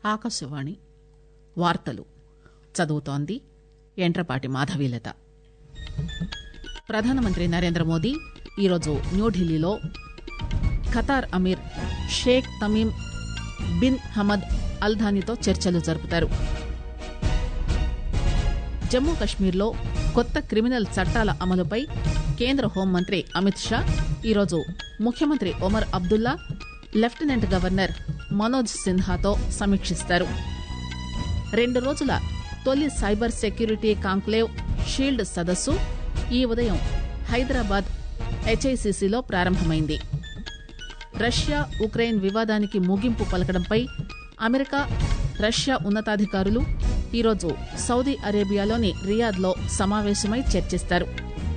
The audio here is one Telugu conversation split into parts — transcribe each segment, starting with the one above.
ఆకాశవాణి వార్తలు చదువుతోంది ఎంట్రపాటి మాధవీలత ప్రధానమంత్రి నరేంద్ర మోదీ ఈరోజు న్యూఢిల్లీలో Qatar Aamir Sheikh Tamim bin Hamad అల్ధానీతో చర్చలు జరుపుతారు జమ్మూ కశ్మీర్లో కొత్త క్రిమినల్ చట్టాల అమలుపై కేంద్ర హోంమంత్రి అమిత్ షా ఈరోజు ముఖ్యమంత్రి ఒమర్ అబ్దుల్లా లెఫ్టినెంట్ గవర్నర్ మనోజ్ సిన్హాతో సమీక్షిస్తారు రెండు రోజుల తొలి సైబర్ సెక్యూరిటీ కాంక్లేవ్ షీల్డ్ సదస్సు ఈ ఉదయం హైదరాబాద్ హెచ్ఐసిసిలో ప్రారంభమైంది రష్యా ఉక్రెయిన్ వివాదానికి ముగింపు పలకడంపై అమెరికా రష్యా ఉన్నతాధికారులు ఈరోజు సౌదీ అరేబియాలోని రియాద్లో సమావేశమై చర్చిస్తారు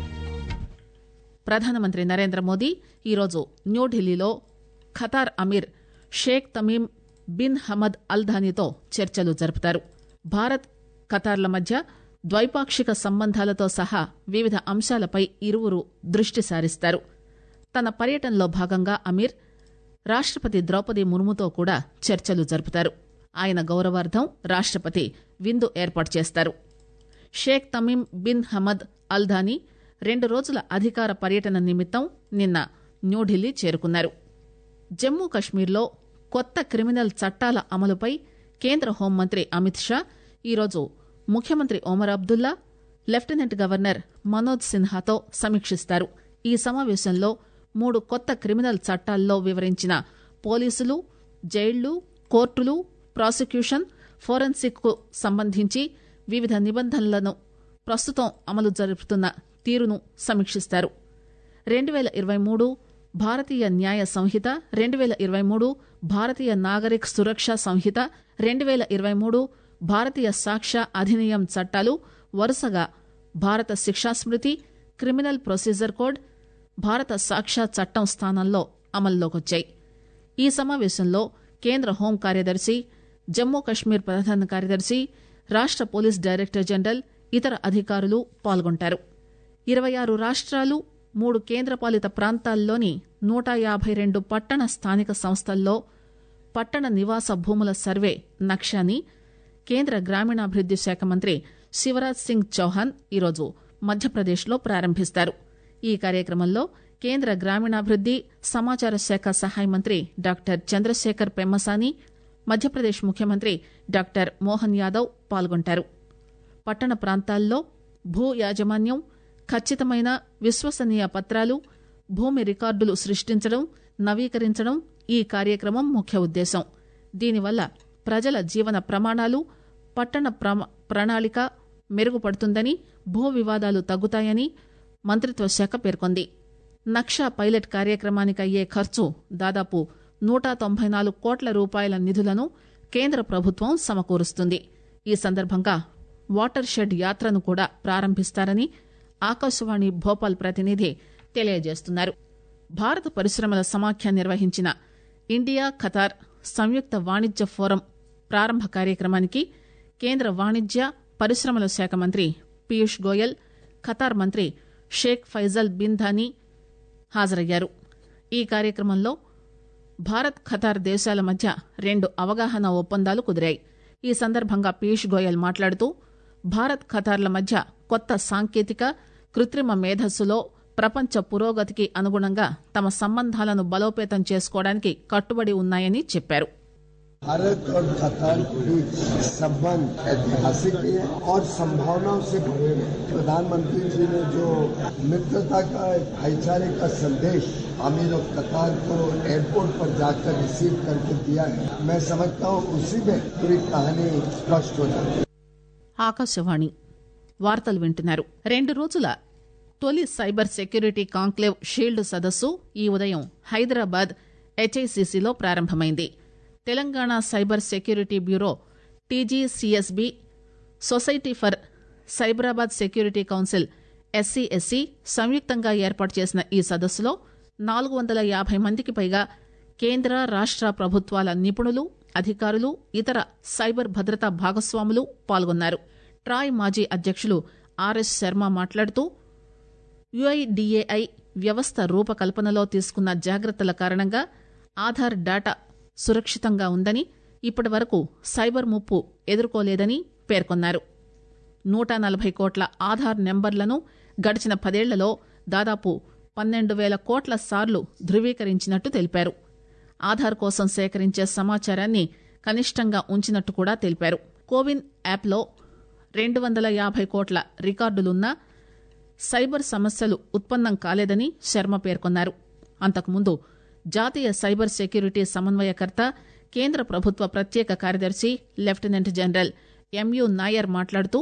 ప్రధానమంత్రి నరేంద్ర మోదీ ఈరోజు న్యూఢిల్లీలో Qatar Aamir Sheikh Tamim bin Hamad అల్ధానీతో చర్చలు జరుపుతారు భారత్ ఖతార్ల మధ్య ద్వైపాక్షిక సంబంధాలతో సహా వివిధ అంశాలపై ఇరువురు దృష్టి సారిస్తారు తన పర్యటనలో భాగంగా అమీర్ రాష్టపతి ద్రౌపది ముర్ముతో కూడా చర్చలు జరుపుతారు ఆయన గౌరవార్థం రాష్టపతి విందు ఏర్పాటు చేస్తారు Sheikh Tamim bin Hamad Al Thani రెండు రోజుల అధికార పర్యటన నిమిత్తం నిన్న న్యూఢిల్లీ చేరుకున్నారు జమ్మూ కశ్మీర్లో కొత్త క్రిమినల్ చట్టాల అమలుపై కేంద్ర హోంమంత్రి అమిత్ షా ఈరోజు ముఖ్యమంత్రి ఒమర్ అబ్దుల్లా లెఫ్టినెంట్ గవర్నర్ మనోజ్ సిన్హాతో సమీక్షిస్తారు ఈ సమావేశంలో మూడు కొత్త క్రిమినల్ చట్టాల్లో వివరించిన పోలీసులు జైళ్లు కోర్టులు ప్రాసిక్యూషన్ ఫోరెన్సిక్ కు సంబంధించి వివిధ నిబంధనలను ప్రస్తుతం అమలు జరుపుతున్న తీరును సమీక్షిస్తారు రెండు పేల ఇరవై మూడు భారతీయ న్యాయ సంహిత రెండు పేల ఇరవై మూడు భారతీయ నాగరిక్ సురక్ష సంహిత రెండు పేల ఇరవై మూడు భారతీయ సాక్ష్య అధినియం చట్టాలు వరుసగా భారత శిక్షాస్మృతి క్రిమినల్ ప్రొసీజర్ కోడ్ భారత సాక్ష్య చట్టం స్థానంలో అమల్లోకొచ్చాయి ఈ సమావేశంలో కేంద్ర హోం కార్యదర్శి జమ్మూ కశ్మీర్ ప్రధాన కార్యదర్శి రాష్ట పోలీస్ డైరెక్టర్ జనరల్ ఇతర అధికారులు పాల్గొంటారు ఇరవై ఆరు రాష్ట్రాలు మూడు కేంద్రపాలిత ప్రాంతాల్లోని నూట యాభై రెండు పట్టణ స్థానిక సంస్థల్లో పట్టణ నివాస భూముల సర్వే నక్షాని కేంద్ర గ్రామీణాభివృద్ది శాఖ మంత్రి శివరాజ్ సింగ్ చౌహాన్ ఈరోజు మధ్యప్రదేశ్లో ప్రారంభిస్తారు ఈ కార్యక్రమంలో కేంద్ర గ్రామీణాభివృద్ది సమాచార శాఖ సహాయ మంత్రి డాక్టర్ చంద్రశేఖర్ పెమ్మసాని మధ్యప్రదేశ్ ముఖ్యమంత్రి డాక్టర్ మోహన్ యాదవ్ పాల్గొంటారు పట్టణ ప్రాంతాల్లో భూ యాజమాన్యం ఖచ్చితమైన విశ్వసనీయ పత్రాలు భూమి రికార్డులు సృష్టించడం నవీకరించడం ఈ కార్యక్రమం ముఖ్య ఉద్దేశం దీనివల్ల ప్రజల జీవన ప్రమాణాలు పట్టణ ప్రణాళిక మెరుగుపడుతుందని భూ వివాదాలు తగ్గుతాయని మంత్రిత్వ శాఖ పేర్కొంది నక్షా పైలట్ కార్యక్రమానికి అయ్యే ఖర్చు దాదాపు నూట తొంభై నాలుగు కోట్ల రూపాయల నిధులను కేంద్ర ప్రభుత్వం సమకూరుస్తుంది ఈ సందర్భంగా వాటర్ షెడ్ యాత్రను కూడా ప్రారంభిస్తారని ఆకాశవాణి భోపాల్ ప్రతినిధి తెలియజేస్తున్నారు భారత పరిశ్రమల సమాఖ్య నిర్వహించిన ఇండియా ఖతార్ సంయుక్త వాణిజ్య ఫోరం ప్రారంభ కార్యక్రమానికి కేంద్ర వాణిజ్య పరిశ్రమల శాఖ మంత్రి పీయూష్ గోయల్ ఖతార్ మంత్రి షేక్ ఫైజల్ బిన్ ధానీ హాజరయ్యారు ఈ కార్యక్రమంలో భారత్ ఖతార్ దేశాల మధ్య రెండు అవగాహన ఒప్పందాలు కుదిరాయి ఈ సందర్భంగా పీయూష్ గోయల్ మాట్లాడుతూ భారత్ ఖతార్ల మధ్య కొత్త సాంకేతిక కృత్రిమ మేధస్సులో ప్రపంచ పురోగతికి అనుగుణంగా తమ సంబంధాలను బలోపేతం చేసుకోవడానికి కట్టుబడి ఉన్నాయని చెప్పారు भारत और कतार के बीच संबंध ऐतिहासिक है और संभावनाओं से भरे हैं प्रधानमंत्री जी ने जो मित्रता का भाईचारे का संदेश अमीर ऑफ कतार को एयरपोर्ट पर जाकर रिसीव करके दिया है मैं समझता हूँ उसी में पूरी कहानी स्पष्ट हो जाती है ఆకాశవాణి వార్తలు వింటున్నారు రెండు రోజుల తొలి సైబర్ సెక్యూరిటీ కాంక్లేవ్ షీల్డ్ సదస్సు ఈ ఉదయం హైదరాబాద్ హెచ్ఐసిసిలో ప్రారంభమైంది Telangana cyber security bureau TGCSB society for Cyberabad security council SCSC సంయుక్తంగా ఏర్పాటు చేసిన ఈ సదస్సులో నాలుగు వందల యాభై మందికి పైగా కేంద్ర రాష్ట ప్రభుత్వాల నిపుణులు అధికారులు ఇతర సైబర్ భద్రతా భాగస్వాములు పాల్గొన్నారు ట్రాయ్ మాజీ అధ్యక్షులు ఆర్ఎస్ శర్మ మాట్లాడుతూ యుఐడిఏఐ వ్యవస్థ రూపకల్పనలో తీసుకున్న జాగ్రత్తల కారణంగా ఆధార్ డాటా సురక్షితంగా ఉందని ఇప్పటి వరకు సైబర్ ముప్పు ఎదుర్కోలేదని పేర్కొన్నారు నూట నలభై కోట్ల ఆధార్ నెంబర్లను గడిచిన పదేళ్లలో దాదాపు పన్నెండు వేల కోట్ల సార్లు ధృవీకరించినట్టు తెలిపారు ఆధార్ కోసం సేకరించే సమాచారాన్ని కనిష్టంగా ఉంచినట్టు కూడా తెలిపారు కోవిన్ యాప్లో రెండు వందల యాభై కోట్ల రికార్డులున్నా సైబర్ సమస్యలు ఉత్పన్నం కాలేదని శర్మ పేర్కొన్నారు అంతకుముందు జాతీయ సైబర్ సెక్యూరిటీ సమన్వయకర్త కేంద్ర ప్రభుత్వ ప్రత్యేక కార్యదర్శి లెఫ్టినెంట్ జనరల్ ఎంయు నాయర్ మాట్లాడుతూ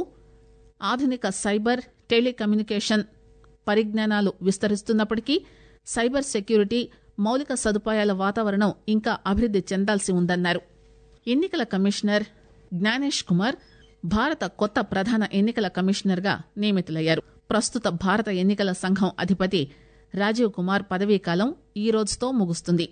ఆధునిక సైబర్ టెలికమ్యూనికేషన్ పరిజ్ఞానాలు విస్తరిస్తున్నప్పటికీ సైబర్ సెక్యూరిటీ మౌలిక సదుపాయాల వాతావరణం ఇంకా అభివృద్ది చెందాల్సి ఉందన్నారు ఎన్నికల కమిషనర్ జ్ఞానేష్ కుమార్ భారత కొత్త ప్రధాన ఎన్నికల కమిషనర్గా నియమితులయ్యారు ప్రస్తుత భారత ఎన్నికల సంఘం అధిపతి రాజీవ్ కుమార్ పదవీకాలం ఈ రోజుతో ముగుస్తుంది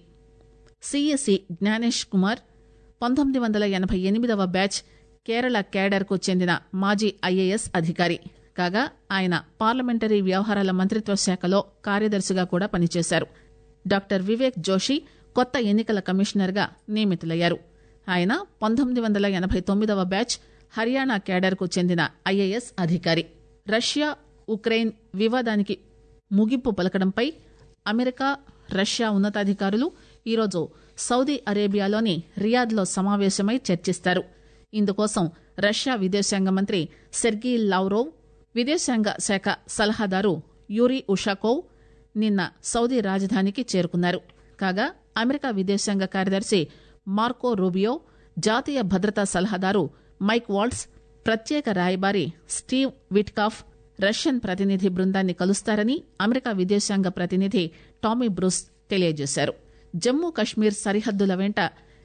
సిఎస్సి జ్ఞానేష్ కుమార్ పంతొమ్మిది వందల ఎనభై ఎనిమిదవ బ్యాచ్ కేరళ కేడర్కు చెందిన మాజీ ఐఏఎస్ అధికారి కాగా ఆయన పార్లమెంటరీ వ్యవహారాల మంత్రిత్వ శాఖలో కార్యదర్శిగా కూడా పనిచేశారు డాక్టర్ వివేక్ జోషి కొత్త ఎన్నికల కమిషనర్గా నియమితులయ్యారు ఆయన పంతొమ్మిది వందల ఎనభై తొమ్మిదవ బ్యాచ్ హర్యానా కేడర్కు చెందిన ఐఏఎస్ అధికారి రష్యా ఉక్రెయిన్ వివాదానికి ముగింపు పలకడంపై అమెరికా రష్యా ఉన్నతాధికారులు ఈరోజు సౌదీ అరేబియాలోని రియాద్లో సమావేశమై చర్చిస్తారు ఇందుకోసం రష్యా విదేశాంగ మంత్రి సెర్గీ లావ్రోవ్ విదేశాంగ శాఖ సలహాదారు యూరీ ఉషాకోవ్ నిన్న సౌదీ రాజధానికి చేరుకున్నారు కాగా అమెరికా విదేశాంగ కార్యదర్శి మార్కో రూబియో జాతీయ భద్రతా సలహాదారు మైక్ వాల్ట్స్ ప్రత్యేక రాయబారి స్టీవ్ విట్కాఫ్ రష్యన్ ప్రతినిధి బృందాన్ని కలుస్తారని అమెరికా విదేశాంగ ప్రతినిధి టామీ బ్రూస్ తెలియజేశారు జమ్మూ కశ్మీర్ సరిహద్దుల వెంట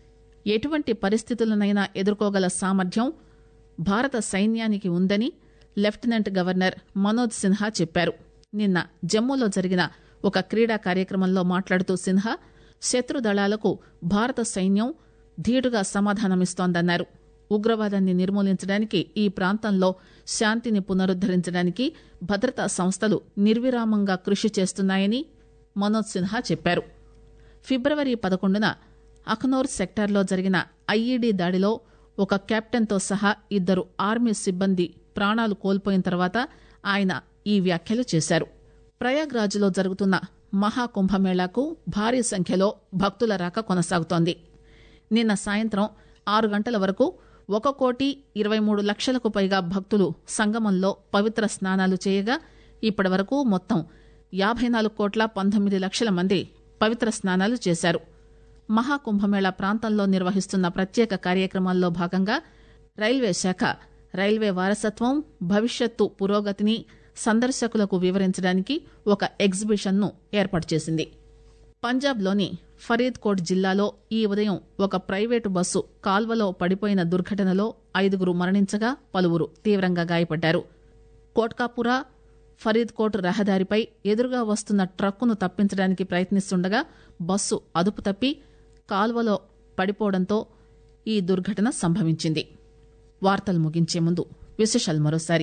ఎటువంటి పరిస్థితులనైనా ఎదుర్కోగల సామర్థ్యం భారత సైన్యానికి ఉందని లెఫ్టినెంట్ గవర్నర్ మనోజ్ సిన్హా చెప్పారు నిన్న జమ్మూలో జరిగిన ఒక క్రీడా కార్యక్రమంలో మాట్లాడుతూ సిన్హా శత్రు దళాలకు భారత సైన్యం ధీటుగా సమాధానమిస్తోందన్నారు ఉగ్రవాదాన్ని నిర్మూలించడానికి ఈ ప్రాంతంలో శాంతిని పునరుద్దరించడానికి భద్రతా సంస్థలు నిర్విరామంగా కృషి చేస్తున్నాయని మనోజ్ సిన్హా చెప్పారు ఫిబ్రవరి పదకొండున అఖనోర్ సెక్టార్లో జరిగిన ఐఈడీ దాడిలో ఒక కెప్టెన్తో సహా ఇద్దరు ఆర్మీ సిబ్బంది ప్రాణాలు కోల్పోయిన తర్వాత ఆయన ఈ వ్యాఖ్యలు చేశారు ప్రయాగ్రాజ్లో జరుగుతున్న మహాకుంభమేళాకు భారీ సంఖ్యలో భక్తుల రాక కొనసాగుతోంది నిన్న సాయంత్రం ఆరు గంటల వరకు ఒక కోటి ఇరవై మూడు లక్షలకు పైగా భక్తులు సంగమంలో పవిత్ర స్నానాలు చేయగా ఇప్పటి వరకు మొత్తం యాభై నాలుగు కోట్ల పంతొమ్మిది లక్షల మంది పవిత్ర స్నానాలు చేశారు మహాకుంభమేళా ప్రాంతంలో నిర్వహిస్తున్న ప్రత్యేక కార్యక్రమాల్లో భాగంగా రైల్వే శాఖ రైల్వే వారసత్వం భవిష్యత్తు పురోగతిని సందర్శకులకు వివరించడానికి ఒక ఎగ్జిబిషన్ను ఏర్పాటు చేసింది పంజాబ్లోని ఫరీద్కోట్ జిల్లాలో ఈ ఉదయం ఒక ప్రైవేటు బస్సు కాల్వలో పడిపోయిన దుర్ఘటనలో ఐదుగురు మరణించగా పలువురు తీవ్రంగా గాయపడ్డారు కోట్కాపురా ఫరీద్కోట్ రహదారిపై ఎదురుగా వస్తున్న ట్రక్కును తప్పించడానికి ప్రయత్నిస్తుండగా బస్సు అదుపు తప్పి కాల్వలో పడిపోవడంతో ఈ దుర్ఘటన సంభవించింది వార్తలు ముగించే ముందు విశేషాలు మరోసారి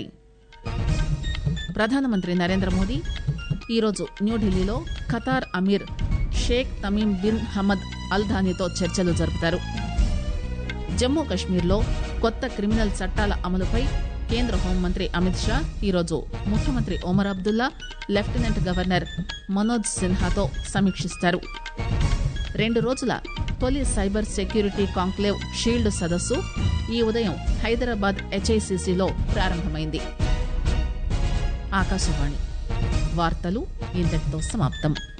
ప్రధానమంత్రి నరేంద్ర మోదీ ఈరోజు న్యూఢిల్లీలో Qatar Aamir Sheikh Tamim bin Hamad అల్ ధానీతో చర్చలు జరుపుతారు జమ్మూ కశ్మీర్లో కొత్త క్రిమినల్ చట్టాల అమలుపై కేంద్ర హోంమంత్రి అమిత్ షా ఈరోజు ముఖ్యమంత్రి ఒమర్ అబ్దుల్లా లెఫ్టినెంట్ గవర్నర్ మనోజ్ సిన్హాతో సమీక్షిస్తారు రెండు రోజుల తొలి సైబర్ సెక్యూరిటీ కాంక్లేవ్ షీల్డ్ సదస్సు ఈ ఉదయం హైదరాబాద్ హెచ్ఐసిసిలో ప్రారంభమైంది ఆకాశవాణి వార్తలు ఇంతటితో సమాప్తం